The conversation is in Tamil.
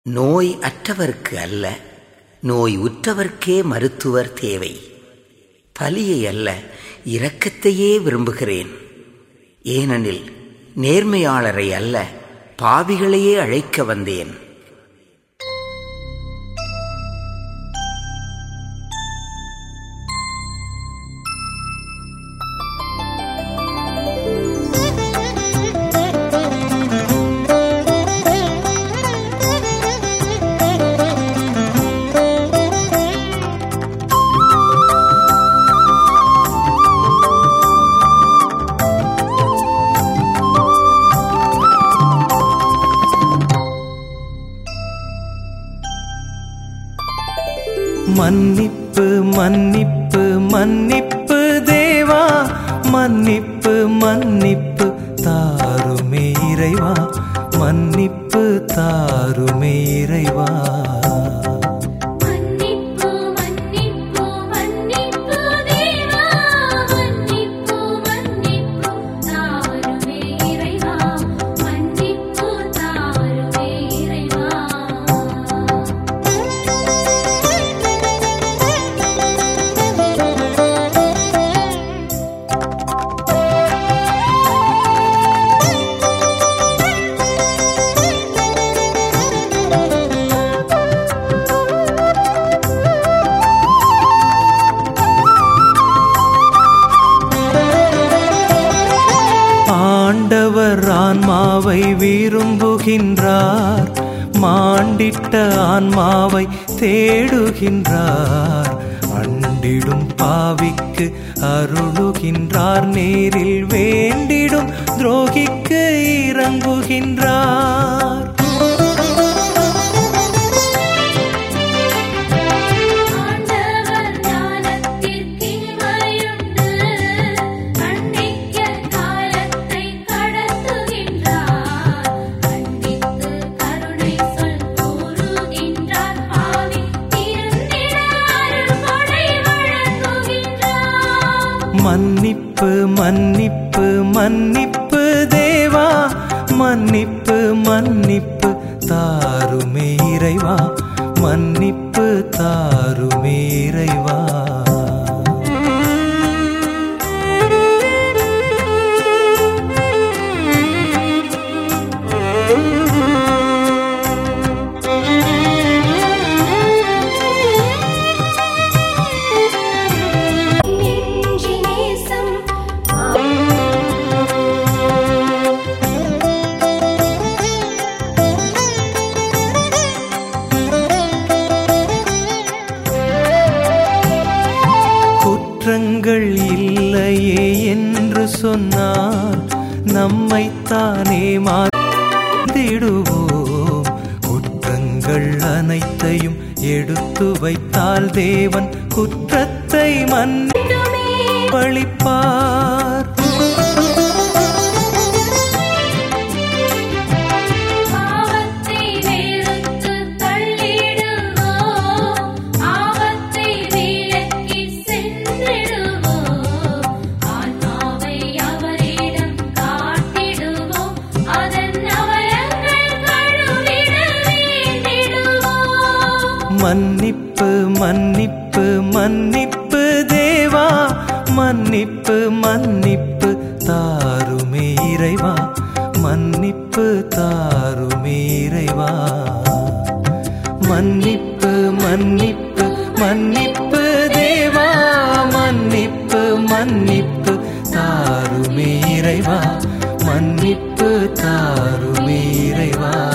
நோய் அற்றவர்க்கு அல்ல நோய் உற்றவர்க்கே மருத்துவர் தேவை பலியை அல்ல இரக்கத்தையே விரும்புகிறேன் ஏனெனில் நேர்மையாளரை அல்ல பாவிகளையே அழைக்க வந்தேன் மன்னிப்பு மன்னிப்பு மன்னிப்பு தேவா மன்னிப்பு மன்னிப்பு தாருமே இறைவா மன்னிப்பு தாருமே இறைவா மன்னிப்பு மன்னிப்பு மன்னிப்பு தேவா மன்னிப்பு மன்னிப்பு தாருமே இறைவா மன்னிப்பு தாருமே இறைவா ஆண்டவர் ஆன்மாவை விரும்புகின்றார் மாண்டிட்ட ஆன்மாவை தேடுகின்றார் அண்டிடும் பாவிக்கு அருளுகின்றார் நேரில் வேண்டிடும் துரோகிக்கு இறங்குகின்றார் ஆண்டவர் ஞானத்திற்கினிமையுண்டு கண்டிக்க காலத்தை கடத்துகின்றார் கண்டித்து கருணை சொல் கூறுகின்றார் பாவி திருந்திட அருள் கொடை வழங்குகின்றார் மன்னிப்பு மன்னிப்பு மன்னிப்பு தேவா மன்னிப்பு மன்னிப்பு தாருமே இறைவா மன்னிப்பு தாருமே இறைவா நெஞ்சினேசம் குற்றங்கள் இல்லையே என்று சொன்னால் நம்மைத்தானே மாற்றிடுவோம் குற்றங்கள் அனைத்தையும் எடுத்து வைத்தால் தேவன் குற்றத்தை மன்னிப்பளிப்பார் பாவத்தை வெறுத்து தள்ளிடுவோம் ஆபத்தை விலக்கி சென்றிடுவோம் ஆன்மாவை அவரிடம் காட்டிடுவோம் அதன் அவலங்கள் கழுவிட வேண்டிடுவோம் மன்னிப்பு மன்னிப்பு மன்னிப்பு தேவா மன்னிப்பு மன்னிப்பு தாருமே இறைவா மன்னிப்பு தாருமே இறைவா மன்னிப்பு மன்னிப்பு மன்னிப்பு தேவா மன்னிப்பு மன்னிப்பு தாருமே இறைவா மன்னிப்பு தாருமே இறைவா